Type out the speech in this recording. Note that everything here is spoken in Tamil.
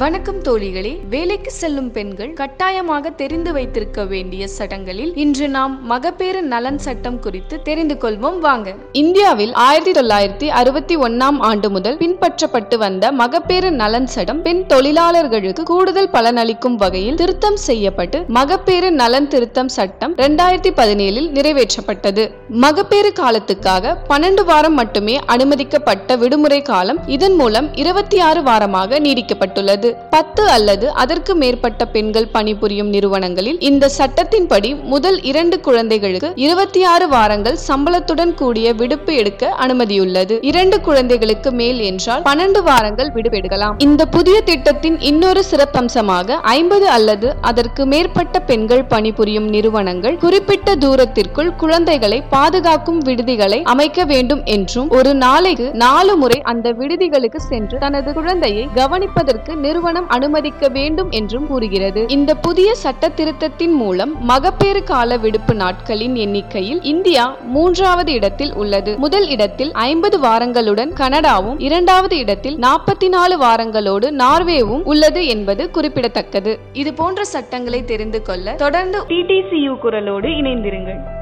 வணக்கம் தோழிகளே வேலைக்கு செல்லும் பெண்கள் கட்டாயமாக தெரிந்து வைத்திருக்க வேண்டிய சட்டங்களில் இன்று நாம் மகப்பேறு நலன் சட்டம் குறித்து தெரிந்து கொள்வோம் வாங்க இந்தியாவில் ஆயிரத்தி தொள்ளாயிரத்தி அறுபத்தி ஒன்னாம் ஆண்டு முதல் பின்பற்றப்பட்டு வந்த மகப்பேறு நலன் சட்டம் பெண் தொழிலாளர்களுக்கு கூடுதல் பலனளிக்கும் வகையில் திருத்தம் செய்யப்பட்டு மகப்பேறு நலன் திருத்தம் சட்டம் இரண்டாயிரத்தி பதினேழில் நிறைவேற்றப்பட்டது மகப்பேறு காலத்துக்காக பன்னெண்டு வாரம் மட்டுமே அனுமதிக்கப்பட்ட விடுமுறை காலம் இதன் மூலம் இருபத்தி ஆறு வாரமாக நீடிக்கப்பட்டுள்ளது பத்து அல்லது அதற்கு மேற்பட்ட பெண்கள் பணிபுரியும் நிறுவனங்களில் இந்த சட்டத்தின்படி முதல் இரண்டு குழந்தைகளுக்கு இருபத்தி ஆறு வாரங்கள் சம்பளத்துடன் கூடிய விடுப்பு எடுக்க அனுமதியுள்ளது இரண்டு குழந்தைகளுக்கு மேல் என்றால் பன்னெண்டு வாரங்கள் விடுப்பு எடுக்கலாம் இந்த புதிய திட்டத்தின் இன்னொரு சிறப்பம்சமாக ஐம்பது அல்லது அதற்கு மேற்பட்ட பெண்கள் பணிபுரியும் நிறுவனங்கள் குறிப்பிட்ட தூரத்திற்குள் குழந்தைகளை பாதுகாக்கும் விடுதிகளை அமைக்க வேண்டும் என்றும் ஒரு நாளைக்கு நாலு முறை அந்த விடுதிகளுக்கு சென்று தனது குழந்தையை கவனிப்பதற்கு நிறுவனம் அனுமதிக்க வேண்டும் என்றும் கூறுகிறது இந்த புதிய சட்ட திருத்தத்தின் மூலம் மகப்பேறு கால விடுப்பு நாட்களின் எண்ணிக்கையில் இந்தியா மூன்றாவது இடத்தில் உள்ளது முதல் இடத்தில் ஐம்பது வாரங்களுடன் கனடாவும் இரண்டாவது இடத்தில் நாற்பத்தி நாலு வாரங்களோடு நார்வேவும் உள்ளது என்பது குறிப்பிடத்தக்கது இது போன்ற சட்டங்களை தெரிந்து கொள்ள தொடர்ந்து டிடிசியு குரலோடு இணைந்திருங்கள்